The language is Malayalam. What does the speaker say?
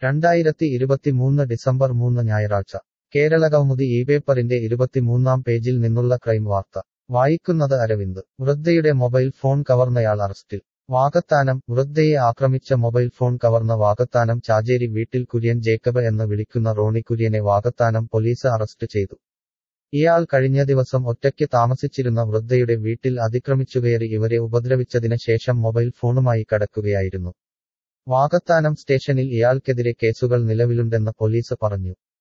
രണ്ടായിരത്തി ഇരുപത്തിമൂന്ന് ഡിസംബർ മൂന്ന് ഞായറാഴ്ച കേരളകൗമുദി ഈ പേപ്പറിന്റെ ഇരുപത്തിമൂന്നാം പേജിൽ നിന്നുള്ള ക്രൈം വാർത്ത വായിക്കുന്നത് അരവിന്ദ് വൃദ്ധയുടെ മൊബൈൽ ഫോൺ കവർന്നയാൾ അറസ്റ്റിൽ വാകത്താനം വൃദ്ധയെ ആക്രമിച്ച മൊബൈൽ ഫോൺ കവർന്ന വാകത്താനം ചാജേരി വീട്ടിൽ കുര്യൻ ജേക്കബ് എന്ന് വിളിക്കുന്ന റോണി കുര്യനെ വാകത്താനം പോലീസ് അറസ്റ്റ് ചെയ്തു ഇയാൾ കഴിഞ്ഞ ദിവസം ഒറ്റയ്ക്ക് താമസിച്ചിരുന്ന വൃദ്ധയുടെ വീട്ടിൽ അതിക്രമിച്ചുകയറി ഇവരെ ഉപദ്രവിച്ചതിന് ശേഷം മൊബൈൽ ഫോണുമായി കടക്കുകയായിരുന്നു വാകത്താനം സ്റ്റേഷനിൽ ഇയാൾക്കെതിരെ കേസുകൾ നിലവിലുണ്ടെന്ന് പോലീസ് പറഞ്ഞു